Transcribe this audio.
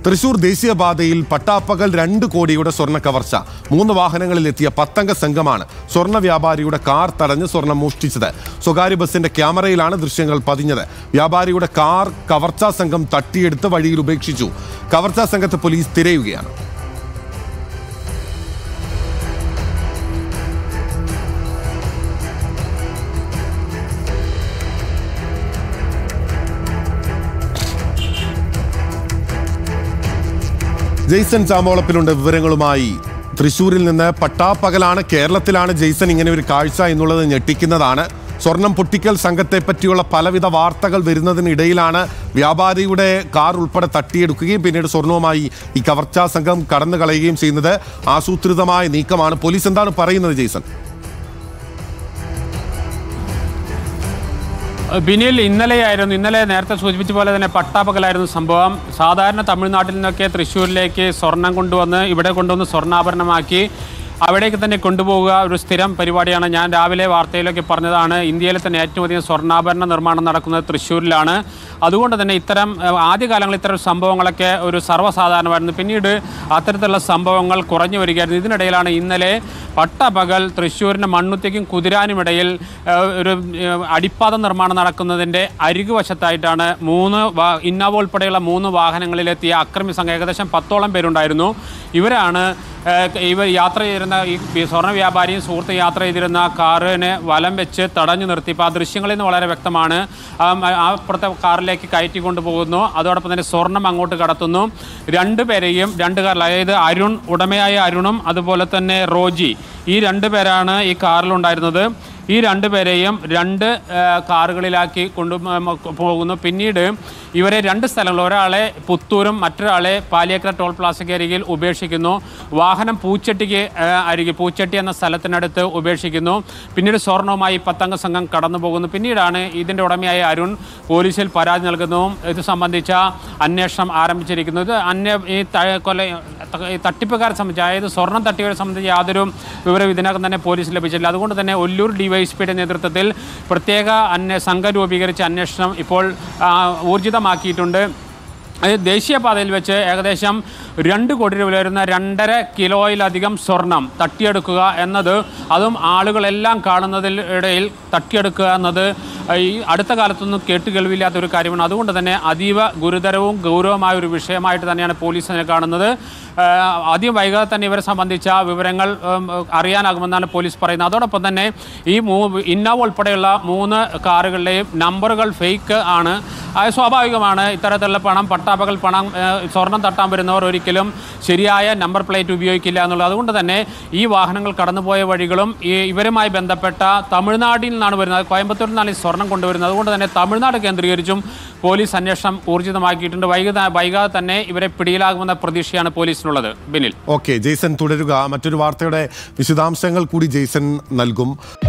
തൃശൂർ ദേശീയപാതയിൽ പട്ടാപ്പകൽ രണ്ട് കോടിയുടെ സ്വർണ്ണ കവർച്ച മൂന്ന് വാഹനങ്ങളിൽ എത്തിയ പത്തംഗ സംഘമാണ് സ്വർണ്ണ വ്യാപാരിയുടെ കാർ തടഞ്ഞ് സ്വർണം മോഷ്ടിച്ചത് സ്വകാര്യ ബസിന്റെ ക്യാമറയിലാണ് ദൃശ്യങ്ങൾ പതിഞ്ഞത് വ്യാപാരിയുടെ കാർ കവർച്ചാ സംഘം തട്ടിയെടുത്ത് വഴിയിൽ ഉപേക്ഷിച്ചു കവർച്ചാ സംഘത്തെ പോലീസ് തിരയുകയാണ് ജെയ്സൺ ചാമോളപ്പിലുണ്ട് വിവരങ്ങളുമായി തൃശൂരിൽ നിന്ന് പട്ടാപ്പകലാണ് കേരളത്തിലാണ് ജെയ്സൺ ഇങ്ങനെ ഒരു കാഴ്ച എന്നുള്ളത് ഞെട്ടിക്കുന്നതാണ് സ്വർണം പൊട്ടിക്കൽ സംഘത്തെ പറ്റിയുള്ള പലവിധ വാർത്തകൾ വരുന്നതിനിടയിലാണ് വ്യാപാരിയുടെ കാർ ഉൾപ്പെടെ തട്ടിയെടുക്കുകയും പിന്നീട് സ്വർണവുമായി ഈ കവർച്ചാ സംഘം കടന്നു കളയുകയും ചെയ്യുന്നത് ആസൂത്രിതമായ നീക്കമാണ് പോലീസ് എന്താണ് പറയുന്നത് ജെയ്സൺ ബിനിൽ ഇന്നലെയായിരുന്നു ഇന്നലെ നേരത്തെ സൂചിപ്പിച്ച പോലെ തന്നെ പട്ടാപ്പകലായിരുന്നു സംഭവം സാധാരണ തമിഴ്നാട്ടിൽ നിന്നൊക്കെ തൃശ്ശൂരിലേക്ക് സ്വർണം കൊണ്ടുവന്ന് ഇവിടെ കൊണ്ടുവന്ന് സ്വർണ്ണാഭരണമാക്കി അവിടേക്ക് തന്നെ കൊണ്ടുപോവുക ഒരു സ്ഥിരം പരിപാടിയാണ് ഞാൻ രാവിലെ വാർത്തയിലൊക്കെ പറഞ്ഞതാണ് ഇന്ത്യയിലെ തന്നെ ഏറ്റവും അധികം സ്വർണ്ണാഭരണ നിർമ്മാണം നടക്കുന്നത് തൃശ്ശൂരിലാണ് അതുകൊണ്ട് തന്നെ ഇത്തരം ഏഹ്, ആദ്യകാലങ്ങളിൽ ഇത്തരം സംഭവങ്ങളൊക്കെ ഒരു സർവ്വസാധാരണമായിരുന്നു പിന്നീട് അത്തരത്തിലുള്ള സംഭവങ്ങൾ കുറഞ്ഞു വരികയായിരുന്നു ഇതിനിടയിലാണ് ഇന്നലെ പട്ടപകൽ തൃശ്ശൂരിൻ്റെ മണ്ണുത്തിക്കും കുതിരാനുമിടയിൽ ഏഹ്, ഒരു ഏഹ്, അടിപ്പാത നിർമ്മാണം നടക്കുന്നതിൻ്റെ അരികുവശത്തായിട്ടാണ് മൂന്ന് വാ ഇന്നോവ ഉൾപ്പെടെയുള്ള മൂന്ന് വാഹനങ്ങളിലെത്തിയ അക്രമി സംഘം ഏകദേശം പത്തോളം പേരുണ്ടായിരുന്നു ഇവരാണ് ഏഹ്, ഇവർ യാത്ര ചെയ്തിരുന്ന ഈ വി- സ്വർണ്ണ വ്യാപാരിയും സുഹൃത്ത് യാത്ര ചെയ്തിരുന്ന കാറിനെ വലം വെച്ച് തടഞ്ഞു നിർത്തി ഇപ്പോൾ ആ ദൃശ്യങ്ങളിൽ നിന്ന് വളരെ വ്യക്തമാണ് ആ മ- ആ അപ്പുറത്തെ കാറിലേക്ക് കയറ്റി കൊണ്ടുപോകുന്നു അതോടൊപ്പം തന്നെ സ്വർണം അങ്ങോട്ട് കടത്തുന്നു രണ്ടുപേരെയും രണ്ട് കാറിൽ അതായത് അരുൺ ഉടമയായ അരുണും അതുപോലെ തന്നെ റോജി ഈ രണ്ട് പേരാണ് ഈ കാറിലുണ്ടായിരുന്നത് ഈ രണ്ടുപേരെയും രണ്ട് ആ, കാറുകളിലാക്കി കൊണ്ടു മ- പോകുന്നു പിന്നീട് ഇവരെ രണ്ട് സ്ഥലങ്ങൾ ഒരാളെ പുത്തൂരും മറ്റൊരാളെ പാലിയക്കര ടോൾ പ്ലാസയ്ക്ക് അരികിൽ ഉപേക്ഷിക്കുന്നു വാഹനം പൂച്ചട്ടിക്ക് ആ, അരികിൽ പൂച്ചട്ടി എന്ന സ്ഥലത്തിനടുത്ത് ഉപേക്ഷിക്കുന്നു പിന്നീട് സ്വർണവുമായി പത്തംഗ സംഘം കടന്നു പോകുന്നു പിന്നീടാണ് ഇതിൻ്റെ ഉടമയായ അരുൺ പോലീസിൽ പരാതി നൽകുന്നതും ഇത് സംബന്ധിച്ച അന്വേഷണം ആരംഭിച്ചിരിക്കുന്നു ഇത് അന്യ ഈ ത- കൊല ത- ഈ തട്ടിപ്പുകാരെ സംബന്ധിച്ച് അതായത് സ്വർണം തട്ടിയവരെ സംബന്ധിച്ച് യാതൊരു വിവരം ഇതിനകം തന്നെ പോലീസ് ലഭിച്ചില്ല അതുകൊണ്ട് തന്നെ ഒല്ലൂർ ഡിവൈഎസ്പിയുടെ നേതൃത്വത്തിൽ പ്രത്യേക അന്വേ സംഘം രൂപീകരിച്ച അന്വേഷണം ഇപ്പോൾ ആ, ഊർജിതമാക്കിയിട്ടുണ്ട് അത് ദേശീയപാതയിൽ വെച്ച് ഏകദേശം രണ്ട് കോടി രൂപ വരുന്ന രണ്ടര കിലോയിലധികം സ്വർണം തട്ടിയെടുക്കുക എന്നത് അതും ആളുകളെല്ലാം കാണുന്നതിൽ ഇടയിൽ തട്ടിയെടുക്കുക എന്നത് ഈ അടുത്ത കാലത്തൊന്നും കേട്ടുകേൾവില്ലാത്ത ഒരു കാര്യമാണ് അതുകൊണ്ട് തന്നെ അതീവ ഗുരുതരവും ഗൗരവമായ ഒരു വിഷയമായിട്ട് തന്നെയാണ് പോലീസ് അതിനെ കാണുന്നത് ആഹ് ആദ്യം വൈകാതെ തന്നെ ഇവരെ സംബന്ധിച്ച വിവരങ്ങൾ ഉം, അറിയാനാകുമെന്നാണ് പോലീസ് പറയുന്നത് അതോടൊപ്പം തന്നെ ഈ മൂ ഇന്നോവ ഉൾപ്പെടെയുള്ള മൂന്ന് കാറുകളുടെയും നമ്പറുകൾ ഫേക്ക് ആണ് അത് സ്വാഭാവികമാണ് ഇത്തരത്തിലുള്ള പണം പട്ടാപ്പകൽ പണം ഏഹ്, സ്വർണം തട്ടാൻ വരുന്നവർ ഒരിക്കലും ശരിയായ നമ്പർ പ്ലേറ്റ് ഉപയോഗിക്കില്ല എന്നുള്ളത് അതുകൊണ്ട് തന്നെ ഈ വാഹനങ്ങൾ കടന്നുപോയ വഴികളും ഈ ഇവരുമായി ബന്ധപ്പെട്ട തമിഴ്നാട്ടിൽ നിന്നാണ് വരുന്നത് കോയമ്പത്തൂരിൽ നിന്നാണ് ഈ സ്വർണം കൊണ്ടുവരുന്നത് അതുകൊണ്ട് തന്നെ തമിഴ്നാട് കേന്ദ്രീകരിച്ചും പോലീസ് അന്വേഷണം ഊർജിതമാക്കിയിട്ടുണ്ട് വൈകാതെ വൈകാതെ തന്നെ ഇവരെ പിടിയിലാകുമെന്ന പ്രതീക്ഷയാണ് പോലീസിനുള്ളത് ബിനിൽ ഓക്കെ ജെയ്സൺ തുടരുക മറ്റൊരു വാർത്തയുടെ വിശദാംശങ്ങൾ കൂടി ജെയ്സൺ നൽകും